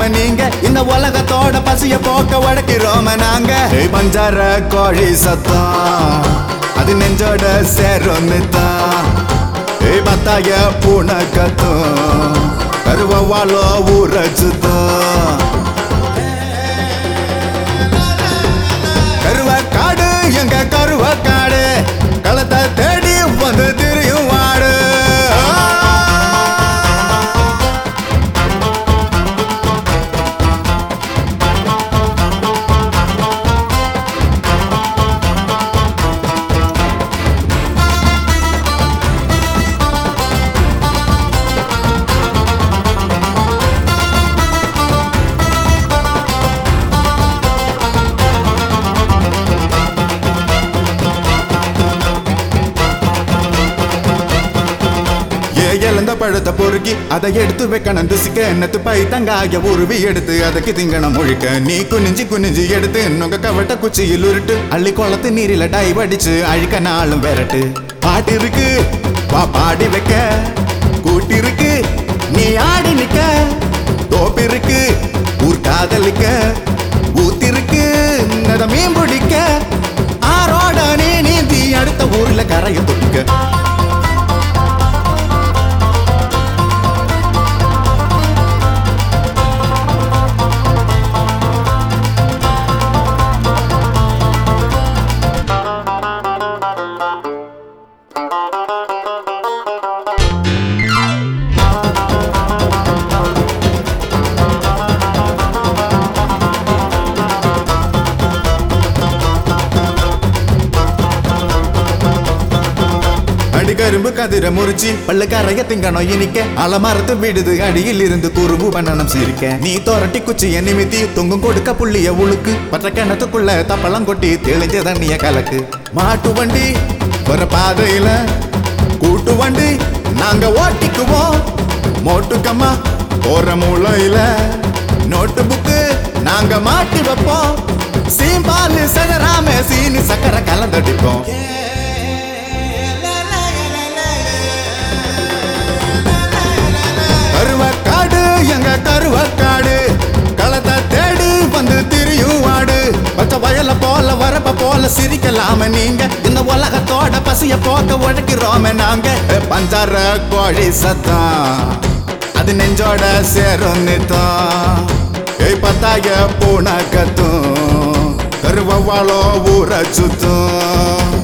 சிரிக்கலாம நீங்க இந்த உலகத்தோட பசிய போக்க உடைக்கிறோம நாங்க ஏய், பஞ்சார கோழி சத்தம் அது நெஞ்சோட சேரும் தான் ஏய் பத்தாய பூனை கத்தும் கருவாலோ ஊரச்சுதான் கருவக்காடு எங்க கருவக்காடு களத்தை தேடி வந்து திரியும் வாடு ஏ இழந்த பழத்தை பொறுக்கி அதை எடுத்து வைக்கணும் துசிக்க என்னத்து பை தங்காய உருவி எடுத்து அதுக்கு திங்கணும் முழிக்க நீ குனிஞ்சு குனிஞ்சு எடுத்து நுங்க கவட்ட குச்சியில் உருட்டு அள்ளி குளத்து நீரில டைவ் அடிச்சு அழிக்க நாளும் விரட்டு பாட்டு இருக்கு வா பாடி வைக்க கூட்டி இருக்கு நீ ஆடி நிக்க தோப்பு இருக்கு ஊர் காதலிக்க ஊத்திருக்கு நட மீன் பிடிக்க ஆரோட நீ நீந்தி அடுத்த ஊர்ல கரையை தொட்டுக்க அடிகரும்பு கதிர முறிச்சி பல்லு கரைய திங்கணும் இனிக்க அலமரத்து விடுது அடியில் இருந்து குறும்பு பண்ணணும் சிரிக்க நீ தோரட்டி குச்சிய நிமித்தி தொங்கும் கொடுக்க புள்ளிய உழுக்கு பற்ற கிணத்துக்குள்ள தப்பளம் கொட்டி தெளிஞ்ச தண்ணிய கலக்கு மாட்டு வண்டி வர பாதையில கூட்டு வண்டி நாங்க ஓட்டிக்குவோம் மோட்டுக்கம்மா போற மூளையில நோட்டு புக்கு நாங்க மாட்டி வைப்போம் சீம்பால் சகராம சீனி சக்கரை கலந்தடிப்போம் கருவக்காடு எங்க கருவக்காடு களத்தை தேடி வந்து திரியும் வாடு பச்சை வயல போல வரப்ப போல சிரிக்கலாம நீங்க இந்த உலகத்தோட பசிய போக்க உழைக்கிறோமே நாங்க ஏ, பஞ்சார கோழி சத்தம் அது நெஞ்சோட சேரும் நித்தம் ஏய் பத்தாய பூனை கத்தும் கருவாலோ ஊற சுத்தும்